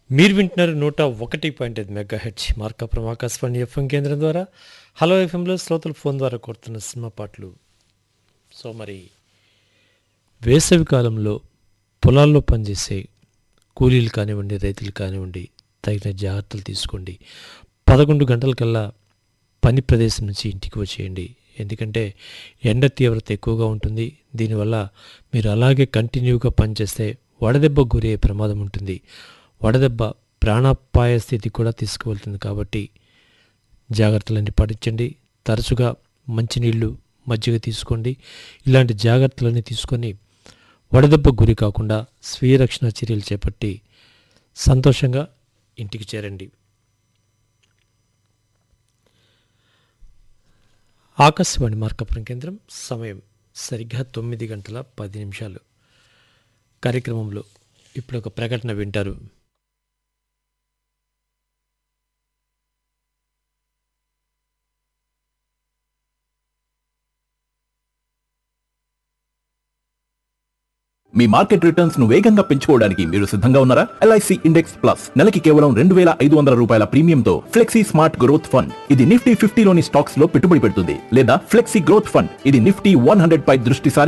మీరు వింటున్నారు నూట ఒకటి పాయింట్ ఐదు mega H Markapuram Akashvani FM కేంద్రం ద్వారా హలో ఎఫ్ఎంలో శ్రోతలు ఫోన్ ద్వారా కోరుతున్న సినిమా పాటలు సో మరి వేసవి కాలంలో పొలాల్లో పనిచేసే కూలీలు కానివ్వండి రైతులు కానివ్వండి తగిన జాగ్రత్తలు తీసుకోండి పదకొండు గంటలకల్లా పని ప్రదేశం నుంచి ఇంటికి వచ్చేయండి ఎందుకంటే ఎండ తీవ్రత ఎక్కువగా ఉంటుంది దీనివల్ల మీరు అలాగే కంటిన్యూగా పనిచేస్తే వడదెబ్బ గురయ్యే ప్రమాదం ఉంటుంది వడదెబ్బ ప్రాణాపాయ స్థితి కూడా తీసుకువెళ్తుంది కాబట్టి జాగ్రత్తలన్నీ పాటించండి తరచుగా మంచినీళ్ళు మజ్జిగ తీసుకోండి ఇలాంటి జాగ్రత్తలన్నీ తీసుకొని వడదెబ్బ గురి కాకుండా స్వీయ రక్షణ చర్యలు చేపట్టి సంతోషంగా ఇంటికి చేరండి ఆకాశవాణి మార్కాపురం కేంద్రం సమయం సరిగ్గా తొమ్మిది గంటల పది నిమిషాలు కార్యక్రమంలో ఇప్పుడు ఒక ప్రకటన వింటారు మీ మార్కెట్ రిటర్న్స్ ను వేగంగా పెంచుకోవడానికి మీరు సిద్ధంగా ఉన్నారా ఎల్ఐసి ఇండెక్స్ ప్లస్ నెలకి కేవలం రెండు వేల ఐదు వందల రూపాయల ప్రీమియంతో ఫ్లెక్సీ స్మార్ట్ గ్రోత్ ఫండ్ ఇది నిఫ్టీ ఫిఫ్టీలోని స్టాక్స్ లో పెట్టుబడి పెడుతుంది లేదా ఫ్లెక్సీ గ్రోత్ ఫండ్ ఇది నిఫ్టీ వన్ హండ్రెడ్ పై దృష్టి సారి